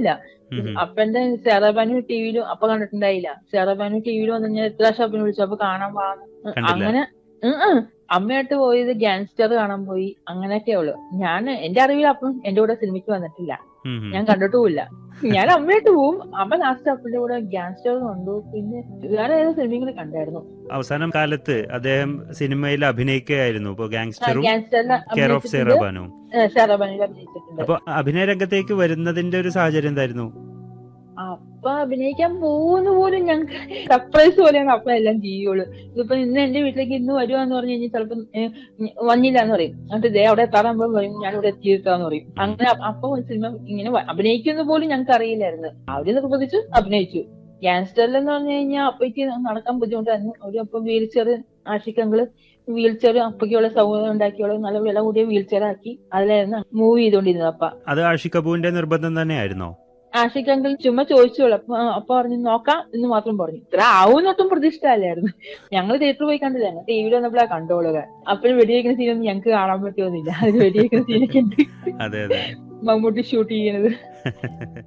കണ്ടിട്ടൊന്നുമില്ല ഉം ഉം. അപ്പന്റെ സെറബാനു ടിവിയിലും അപ്പൊ കണ്ടിട്ടുണ്ടായില്ല സെറബാനു ടിവിയിൽ വന്നു കഴിഞ്ഞാൽ എത്ര ഷോപ്പിന് വിളിച്ചു അപ്പൊ കാണാൻ പാന്ന് കണ്ടില്ല. അങ്ങനെ ഉം ഉം. അമ്മയായിട്ട് പോയത് ഗാങ്സ്റ്റർ കാണാൻ പോയി അങ്ങനെയൊക്കെ ഉള്ളു ഞാൻ എന്റെ അറിവിൽ അപ്പം എന്റെ കൂടെ സിനിമയ്ക്ക് വന്നിട്ടില്ല ഉം ഉം. ഞാൻ കണ്ടിട്ടുമില്ല ഞാൻ അമ്മയായിട്ട് പോവും അമ്മ ലാസ്റ്റ് അപ്പന്റെ കൂടെ ഗാങ്സ്റ്റർ കണ്ടു പിന്നെ വേറെ ഏതോ സിനിമകൾ കണ്ടായിരുന്നു അവസാനം കാലത്ത് അദ്ദേഹം സിനിമയിൽ അഭിനയിക്കുകയായിരുന്നു ഇപ്പൊ ഗാങ്സ്റ്ററും ഗാങ്സ്റ്ററിൽ കെയർ ഓഫ് സേറബാനും സെറബാനിൽ അഭിനയിച്ചിട്ടുണ്ട് അപ്പൊ അഭിനയ രംഗത്തേക്ക് വരുന്നതിന്റെ ഒരു സാഹചര്യം എന്തായിരുന്നു അപ്പൊ അഭിനയിക്കാൻ പോകുന്ന പോലും ഞങ്ങൾക്ക് സർപ്രൈസ് പോലെയാണ് അപ്പൊ എല്ലാം ചെയ്യുള്ളൂ ഇതിപ്പോ ഇന്ന് എന്റെ വീട്ടിലേക്ക് ഇന്ന് വരുവാന്ന് പറഞ്ഞു കഴിഞ്ഞാൽ ചിലപ്പോ വന്നില്ല എന്ന് പറയും എന്നിട്ട് ഇതേ അവിടെ എത്താറാകുമ്പോ പറയും ഞാൻ ഇവിടെ എത്തിയിട്ടാന്ന് പറയും അങ്ങനെ അ- അപ്പൊ ഒരു സിനിമ ഇങ്ങനെ വ- അഭിനയിക്കുന്ന പോലും ഞങ്ങൾക്ക് അറിയില്ലായിരുന്നു അവര് നിർബന്ധിച്ചു അഭിനയിച്ചു ഗാങ്സ്റ്ററിൽ എന്ന് പറഞ്ഞു കഴിഞ്ഞാൽ അപ്പയ്ക്ക് നടക്കാൻ ബുദ്ധിമുട്ടായിരുന്നു ഒരു അപ്പൊ വീൽ ചെയർ ആഷിക്കങ്ങള് വീൽ ചെയർ അപ്പയ്ക്കുള്ള സൗകര്യം ഉണ്ടാക്കിയുള്ള നല്ല വില കൂടിയ വീൽ ചെയർ ആക്കി അതിലായിരുന്നു മൂവ് ചെയ്തോണ്ടിരുന്നത് അപ്പ അത് ആഷി കപൂറിന്റെ നിർബന്ധം തന്നെയായിരുന്നോ ആഷിക് അങ്കിൾ ചുമ്മാ ചോദിച്ചോളൂ അപ്പൊ അപ്പൊ പറഞ്ഞു നോക്കാം എന്ന് മാത്രം പറഞ്ഞു ഇത്ര ആവുന്നൊട്ടും പ്രതീക്ഷിച്ചല്ലായിരുന്നു ഞങ്ങൾ തിയേറ്ററിൽ പോയി കണ്ടില്ല ഞങ്ങൾ ടി വിയിൽ വന്നപ്പോഴാ കണ്ടോളുക അപ്പോഴും വെടിവെക്കുന്ന സീനൊന്നും ഞങ്ങൾക്ക് കാണാൻ പറ്റുമൊന്നുമില്ല അത് വെടിവെക്കുന്ന സീനൊക്കെ ഉണ്ട് അതെ അതെ മമ്മൂട്ടി ഷൂട്ട് ചെയ്യണത്